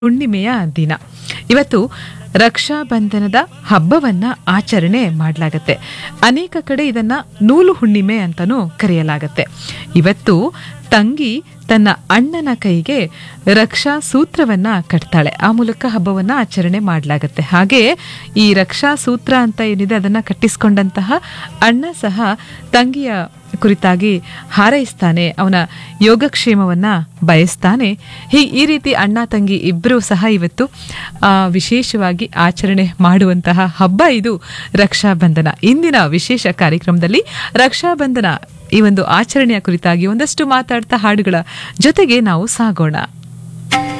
ಹುಣ್ಣಿಮೆಯ ದಿನ ಇವತ್ತು ರಕ್ಷಾಬಂಧನದ ಹಬ್ಬವನ್ನ ಆಚರಣೆ ಮಾಡಲಾಗತ್ತೆ ಅನೇಕ ಕಡೆ ಇದನ್ನ ನೂಲು ಹುಣ್ಣಿಮೆ ಅಂತಾನೂ ಕರೆಯಲಾಗತ್ತೆ ಇವತ್ತು ತಂಗಿ ತನ್ನ ಅಣ್ಣನ ಕೈಗೆ ರಕ್ಷಾ ಸೂತ್ರವನ್ನ ಕಟ್ತಾಳೆ ಆ ಮೂಲಕ ಹಬ್ಬವನ್ನ ಆಚರಣೆ ಮಾಡಲಾಗತ್ತೆ ಹಾಗೆ ಈ ರಕ್ಷಾ ಸೂತ್ರ ಅಂತ ಏನಿದೆ ಅದನ್ನ ಕಟ್ಟಿಸ್ಕೊಂಡಂತಹ ಅಣ್ಣ ಸಹ ತಂಗಿಯ ಕುರಿತಾಗಿ ಹಾರೈಸ್ತಾನೆ ಅವನ ಯೋಗಕ್ಷೇಮವನ್ನ ಬಯಸ್ತಾನೆ ಹೀ ಈ ರೀತಿ ಅಣ್ಣ ತಂಗಿ ಇಬ್ಬರೂ ಸಹ ಇವತ್ತು ಆ, ವಿಶೇಷವಾಗಿ ಆಚರಣೆ ಮಾಡುವಂತಹ ಹಬ್ಬ ಇದು ರಕ್ಷಾಬಂಧನ ಇಂದಿನ ವಿಶೇಷ ಕಾರ್ಯಕ್ರಮದಲ್ಲಿ ರಕ್ಷಾಬಂಧನ ಈ ಒಂದು ಆಚರಣೆಯ ಕುರಿತಾಗಿ ಒಂದಷ್ಟು ಮಾತಾಡ್ತಾ ಹಾಡುಗಳ ಜೊತೆಗೆ ನಾವು ಸಾಗೋಣ